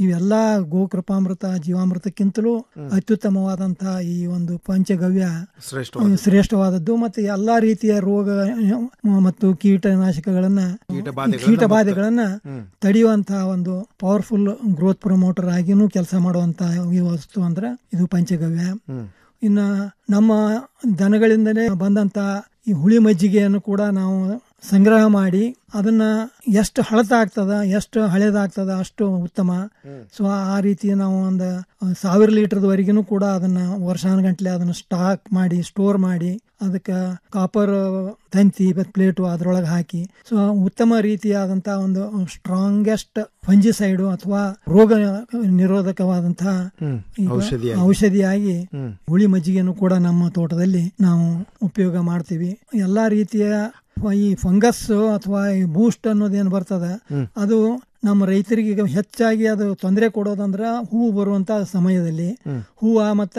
ಇವೆಲ್ಲ ಗೋಕೃಪಾಮೃತ ಜೀವಾಮೃತಕ್ಕಿಂತಲೂ ಅತ್ಯುತ್ತಮವಾದಂತಹ ಈ ಒಂದು ಪಂಚಗವ್ಯ ಶ್ರೇಷ್ಠವಾದದ್ದು. ಶ್ರೇಷ್ಠವಾದದ್ದು ಮತ್ತು ಎಲ್ಲಾ ರೀತಿಯ ರೋಗ ಅಹ್, ಮತ್ತು ಕೀಟನಾಶಕಗಳನ್ನ ಕೀಟಬಾಧೆಗಳನ್ನ ಕೀಟಬಾಧೆಗಳನ್ನ ಹ್ಮ್. ತಡೆಯುವಂತಹ ಒಂದು ಪವರ್ಫುಲ್ ಗ್ರೋತ್ ಪ್ರಮೋಟರ್ ಆಗಿನೂ ಕೆಲಸ ಮಾಡುವಂತಹ ಈ ವಸ್ತು ಅಂದ್ರೆ ಇದು ಪಂಚಗವ್ಯ ಹ್ಮ್. ಇನ್ನ ನಮ್ಮ ದನಗಳಿಂದನೇ ಬಂದಂತ ಈ ಹುಳಿ ಮಜ್ಜಿಗೆಯನ್ನು ಕೂಡ ನಾವು ಸಂಗ್ರಹ ಮಾಡಿ ಅದನ್ನ ಎಷ್ಟು ಹಳತ ಆಗ್ತದ ಎಷ್ಟು ಹಳೇದಾಗ್ತದ ಅಷ್ಟು ಉತ್ತಮ ಸೊ ಆ ರೀತಿ ನಾವು ಒಂದು ಸಾವಿರ ಲೀಟರ್ವರೆಗೂ ಕೂಡ ಅದನ್ನ ವರ್ಷಾನುಗಂಟ್ಲೆ ಅದನ್ನ ಸ್ಟಾಕ್ ಮಾಡಿ ಸ್ಟೋರ್ ಮಾಡಿ ಅದಕ್ಕೆ ಕಾಪರ್ ತಂತಿ ಮತ್ತು ಪ್ಲೇಟು ಅದರೊಳಗೆ ಹಾಕಿ ಸೊ ಉತ್ತಮ ರೀತಿಯಾದಂಥ ಒಂದು ಸ್ಟ್ರಾಂಗೆಸ್ಟ್ ಫಂಜಿಸೈಡು ಅಥವಾ ರೋಗ ನಿರೋಧಕವಾದಂತಹ ಹ್ಮ್. ಈಗ ಔಷಧಿಯಾಗಿ. ಔಷಧಿಯಾಗಿ ಹ್ಮ್. ಹುಳಿ ಮಜ್ಜಿಗೆಯನ್ನು ಕೂಡ ನಮ್ಮ ತೋಟದಲ್ಲಿ ನಾವು ಉಪಯೋಗ ಮಾಡ್ತೀವಿ ಎಲ್ಲಾ ರೀತಿಯ ಈ ಫಂಗಸ್ ಅಥವಾ ಈ ಬೂಸ್ಟ್ ಅನ್ನೋದೇನು ಬರ್ತದ ಹ್ಮ್. ಅದು ನಮ್ಮ ರೈತರಿಗೆ ಈಗ ಹೆಚ್ಚಾಗಿ ಅದು ತೊಂದರೆ ಕೊಡೋದಂದ್ರ ಹೂವು ಬರುವಂತ ಸಮಯದಲ್ಲಿ ಹ್ಮ್. ಹೂವ ಮತ್ತೆ